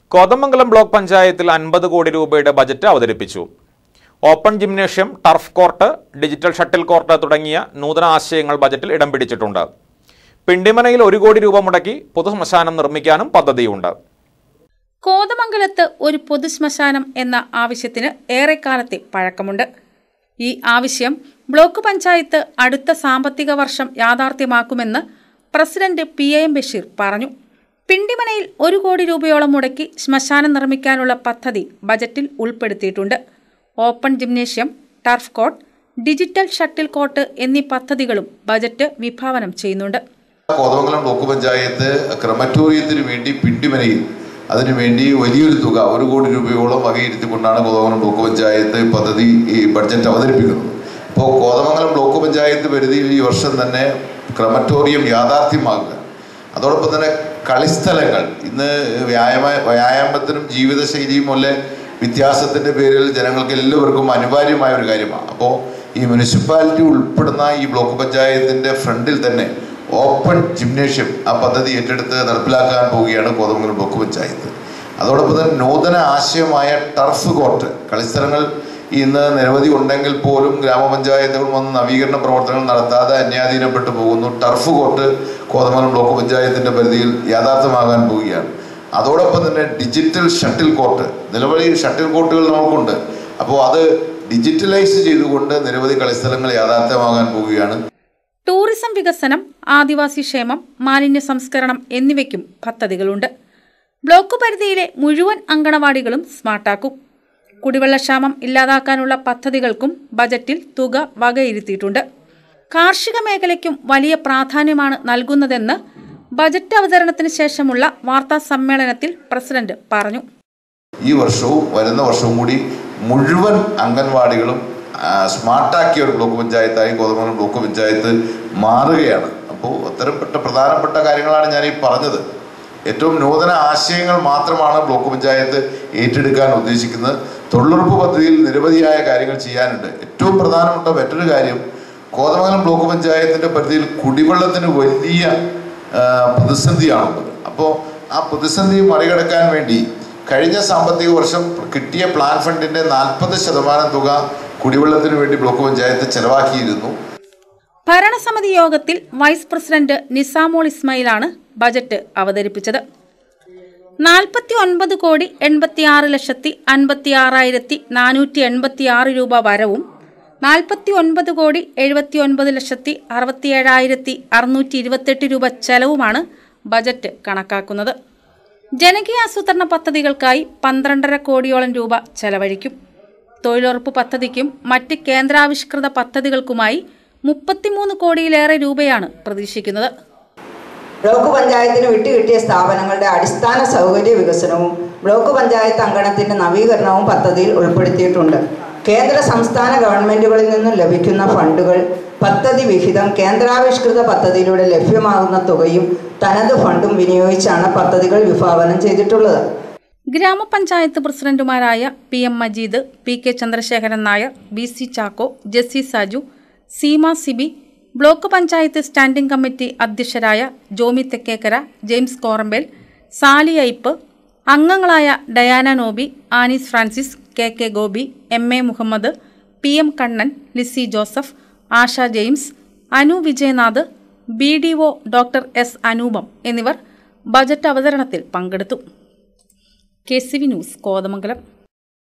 Kothamangalam block പഞ്ചായത്തിൽ അൻപത് കോടി രൂപയുടെ ബജറ്റ് അവതരിപ്പിച്ചു open gymnasium turf court digital shuttle court തുടങ്ങിയ നൂതന ആശയങ്ങൾ ബജറ്റിൽ ഇടം പിടിച്ചിട്ടുണ്ട് പിണ്ടിമനയിൽ ഒരു കോടി രൂപ മുടക്കി പൊതുശ്മശാനം നിർമ്മിക്കാനും പദ്ധതിയുണ്ട് കോതമംഗലത്ത് ഒരു പൊതുശ്മശാനം എന്ന ആവശ്യത്തിന് ഏറെക്കാലത്തെ പഴക്കമുണ്ട് ഈ ആവശ്യം ബ്ലോക്ക് പഞ്ചായത്ത് അടുത്ത സാമ്പത്തിക വർഷം യാഥാർത്ഥ്യമാക്കുമെന്ന് president P A M Basheer പറഞ്ഞു പിണ്ടിമനയിൽ ഒരു കോടി രൂപയോളം മുടക്കി ശ്മശാനം നിർമ്മിക്കാനുള്ള പദ്ധതി ബജറ്റിൽ ഉൾപ്പെടുത്തിയിട്ടുണ്ട് open gymnasium turf court digital shuttle court എന്നീ പദ്ധതികളും ബജറ്റ് വിഭാവനം ചെയ്യുന്നുണ്ട് കോതമംഗലം ബ്ലോക്ക് പഞ്ചായത്ത് ക്രമറ്റോറിയത്തിന് വേണ്ടി പിണ്ടിമനയിൽ അതിനുവേണ്ടി വലിയൊരു തുക ഒരു കോടി രൂപയോളം വകയിരുത്തിക്കൊണ്ടാണ് കോതമംഗലം ബ്ലോക്ക് പഞ്ചായത്ത് പദ്ധതി ഈ ബഡ്ജറ്റ് അവതരിപ്പിക്കുന്നത് ഇപ്പോൾ കോതമംഗലം ബ്ലോക്ക് പഞ്ചായത്ത് പരിധിയിൽ ഈ വർഷം തന്നെ ക്രമറ്റോറിയം യാഥാർത്ഥ്യമാകുക അതോടൊപ്പം തന്നെ കളിസ്ഥലങ്ങൾ ഇന്ന് വ്യായാമ വ്യായാമത്തിനും ജീവിതശൈലിയും പോലെ വ്യത്യാസത്തിൻ്റെ പേരിൽ ജനങ്ങൾക്ക് എല്ലാവർക്കും അനിവാര്യമായ ഒരു കാര്യമാണ് അപ്പോൾ ഈ മുനിസിപ്പാലിറ്റി ഉൾപ്പെടുന്ന ഈ ബ്ലോക്ക് പഞ്ചായത്തിൻ്റെ ഫ്രണ്ടിൽ തന്നെ ഓപ്പൺ ജിംനേഷ്യം ആ പദ്ധതി ഏറ്റെടുത്ത് നടപ്പിലാക്കാൻ പോവുകയാണ് കോതമംഗലം ബ്ലോക്ക് പഞ്ചായത്ത് അതോടൊപ്പം തന്നെ നൂതന ആശയമായ ടർഫ് കോർട്ട് കളിസ്ഥലങ്ങൾ ഇന്ന് നിരവധി ഉണ്ടെങ്കിൽ പോലും ഗ്രാമപഞ്ചായത്തുകൾ വന്ന് നവീകരണ പ്രവർത്തനങ്ങൾ നടത്താതെ അന്യാധീനപ്പെട്ടു പോകുന്നു ടർഫ് കോർട്ട് കോതമംഗലം ബ്ലോക്ക് പഞ്ചായത്തിൻ്റെ പരിധിയിൽ യാഥാർത്ഥ്യമാകാൻ പോവുകയാണ് അതോടൊപ്പം തന്നെ ഡിജിറ്റൽ ഷട്ടിൽ കോർട്ട് നിലവിൽ ഷട്ടിൽ കോർട്ടുകൾ നമുക്കുണ്ട് അപ്പോൾ അത് ഡിജിറ്റലൈസ് ചെയ്തുകൊണ്ട് നിരവധി കളിസ്ഥലങ്ങൾ യാഥാർത്ഥ്യമാകാൻ പോവുകയാണ് ടൂറിസം വികസനം ആദിവാസി ക്ഷേമം മാലിന്യ സംസ്കരണം എന്നിവയ്ക്കും പദ്ധതികളുണ്ട് ബ്ലോക്ക് പരിധിയിലെ മുഴുവൻ അങ്കണവാടികളും സ്മാർട്ടാക്കും കുടിവെള്ളക്ഷാമം ഇല്ലാതാക്കാനുള്ള പദ്ധതികൾക്കും ബജറ്റിൽ തുക വകയിരുത്തിയിട്ടുണ്ട് കാർഷിക മേഖലയ്ക്കും വലിയ പ്രാധാന്യമാണ് നൽകുന്നതെന്ന് ബജറ്റ് അവതരണത്തിന് ശേഷമുള്ള വാർത്താ സമ്മേളനത്തിൽ പ്രസിഡന്റ് പറഞ്ഞു ഈ വർഷവും വരുന്ന വർഷവും കൂടി മുഴുവൻ അംഗൻവാടികളും ആ, സ്മാർട്ടാക്കിയ ഒരു ബ്ലോക്ക് പഞ്ചായത്തായി കോതമംഗലം ബ്ലോക്ക് പഞ്ചായത്ത് മാറുകയാണ് അപ്പോൾ അത്തരപ്പെട്ട പ്രധാനപ്പെട്ട കാര്യങ്ങളാണ് ഞാൻ ഈ പറഞ്ഞത് ഏറ്റവും നൂതന ആശയങ്ങൾ മാത്രമാണ് ബ്ലോക്ക് പഞ്ചായത്ത് ഏറ്റെടുക്കാൻ ഉദ്ദേശിക്കുന്നത് തൊഴിലുറപ്പ് പദ്ധതിയിൽ നിരവധിയായ കാര്യങ്ങൾ ചെയ്യാനുണ്ട് ഏറ്റവും പ്രധാനപ്പെട്ട മറ്റൊരു കാര്യം കോതമംഗലം ബ്ലോക്ക് പഞ്ചായത്തിൻ്റെ പരിധിയിൽ കുടിവെള്ളത്തിന് വലിയ ആ, പ്രതിസന്ധിയാണുള്ളത് അപ്പോൾ ആ പ്രതിസന്ധി മറികടക്കാൻ വേണ്ടി കഴിഞ്ഞ സാമ്പത്തിക വർഷം കിട്ടിയ പ്ലാൻ ഫണ്ടിന്റെ നാൽപ്പത് ശതമാനം തുക കുടിവെള്ളത്തിന് വേണ്ടി ബ്ലോക്ക് പഞ്ചായത്ത് ചെലവാക്കിയിരുന്നു ഭരണസമിതി യോഗത്തിൽ വൈസ് പ്രസിഡന്റ് നിസാമോൾ ഇസ്മായിലാണ് ബജറ്റ് അവതരിപ്പിച്ചത് നാൽപ്പത്തി ഒൻപത് കോടി എൺപത്തി ആറ് ലക്ഷത്തി അൻപത്തി ആറായിരത്തി നാനൂറ്റി എൺപത്തി ആറ് രൂപ വരവും നാൽപ്പത്തി ഒൻപത് കോടി എഴുപത്തി ഒൻപത് ലക്ഷത്തി അറുപത്തി ഏഴായിരത്തി അറുന്നൂറ്റി ഇരുപത്തെട്ട് രൂപ ചെലവുമാണ് ബജറ്റ് കണക്കാക്കുന്നത് ജനകീയാസൂത്രണ പദ്ധതികൾക്കായി പന്ത്രണ്ടര കോടിയോളം രൂപ ചെലവഴിക്കും തൊഴിലുറപ്പ് പദ്ധതിക്കും മറ്റ് കേന്ദ്രാവിഷ്കൃത പദ്ധതികൾക്കുമായി മുപ്പത്തിമൂന്ന് കോടിയിലേറെ രൂപയാണ് പ്രതീക്ഷിക്കുന്നത് ബ്ലോക്ക് പഞ്ചായത്തിന് വിട്ടുകിട്ടിയ സ്ഥാപനങ്ങളുടെ അടിസ്ഥാന സൗകര്യ വികസനവും ബ്ലോക്ക് പഞ്ചായത്ത് അങ്കണത്തിന്റെ നവീകരണവും പദ്ധതിയിൽ ഉൾപ്പെടുത്തിയിട്ടുണ്ട് കേന്ദ്ര സംസ്ഥാന ഗവൺമെന്റുകളിൽ നിന്നും ലഭിക്കുന്ന ഫണ്ടുകൾ പദ്ധതി വിഹിതം കേന്ദ്രാവിഷ്കൃത പദ്ധതിയിലൂടെ ലഭ്യമാകുന്ന തുകയും തനത് ഫണ്ടും വിനിയോഗിച്ചാണ് പദ്ധതികൾ വിഭാവനം ചെയ്തിട്ടുള്ളത് ഗ്രാമപഞ്ചായത്ത് പ്രസിഡന്റുമാരായ P M Majeed P K Chandrasekharan Nair B C Chacko Jessy Saju Seema Siby block panchayat standing committee അധ്യക്ഷരായ ജോമി തെക്കേക്കര ജെയിംസ് കോറമ്പേൽ സാലി ഐപ്പ് അംഗങ്ങളായ Diana Noby Anees Francis K K Gopi M A Muhammad P M Kannan Lissy Joseph Asha James Anu Vijayanath B D O doctor S Anoopam എന്നിവർ ബജറ്റ് അവതരണത്തിൽ പങ്കെടുത്തു K C V news Kothamangalam